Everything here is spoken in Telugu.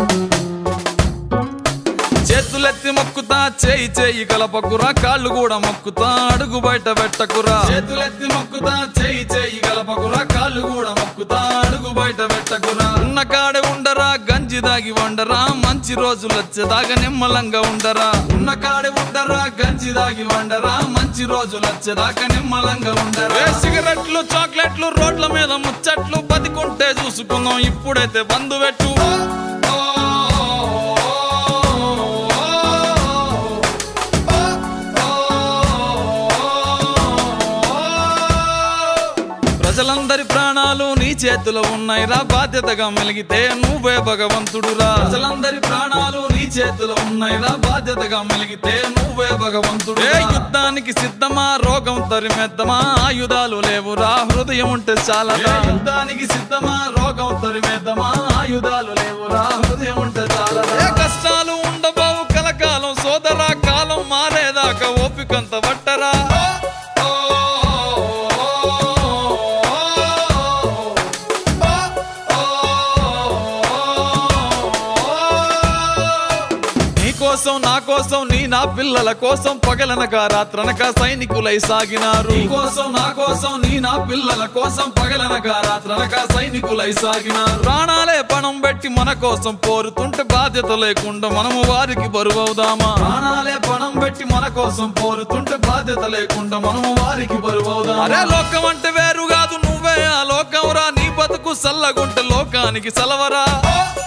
చేతులెత్తి మొక్కుతా చేయి చేయి కలపకురా కాళ్ళు కూడా మొక్కుతా అడుగు బయట పెట్టకురా చేతులెత్తి మొక్కుతా చేయి చేయి కలపకురా కాళ్ళు కూడా మొక్కుతా అడుగు బయట పెట్టకురా ఉన్న కాడే ఉండరా గంజి దాగి వండరా మంచి రోజులు వచ్చేదాకా నిమ్మలంగా ఉండరా ఉన్న కాడే ఉండరా గంజి దాగి వండరా మంచి రోజులు వచ్చేదాకా నిమ్మలంగా ఉండరా ఏ సిగరెట్లు చాక్లెట్లు రోడ్ల మీద ముచ్చట్లు బతికుంటే చూసుకుందాం ఇప్పుడైతే బంధు పెట్టు ప్రజలందరి ప్రాణాలు నీ చేతిలో ఉన్నాయిరా బాధ్యతగా మెలిగితే నువ్వే భగవంతుడురా ప్రజలందరి ప్రాణాలు నీ చేతిలో ఉన్నాయిరా బాధ్యతగా మెలిగితే నువ్వే భగవంతుడు యుద్ధానికి సిద్ధమా రోగం తరిమెద్దమా ఆయుధాలు లేవురా హృదయం ఉంటే చాలా యుద్ధానికి సిద్ధమా రోగం తరిమేద్దమా ఆయుధాలు లేవురా హృదయం ఉంటే చాలా ఏ కష్టాలు ఉండబోవు కలకాలం సోదరా కాలం మారేదాకా ఓపికంత పట్టరా నీ కోసం నా కోసం నీ నా పిల్లల కోసం పగలనక రాత్రనక సైనికులై సాగినారు నీ కోసం నా కోసం నీ నా పిల్లల కోసం పగలనక రాత్రనక సైనికులై సాగినారు ప్రాణాలే పణం పెట్టి మన కోసం పోరుతుంటే బాధ్యత లేకుండా మనము వారికి బరువవుదామా ప్రాణాలే పణం పెట్టి మన కోసం పోరుతుంటే బాధ్యత లేకుండా మనము వారికి బరువవుదామా అరే లోకం అంటే వేరు కాదు నువ్వే ఆ లోకం రా నీ బతుకు సల్లగుంటే లోకానికి సలవరా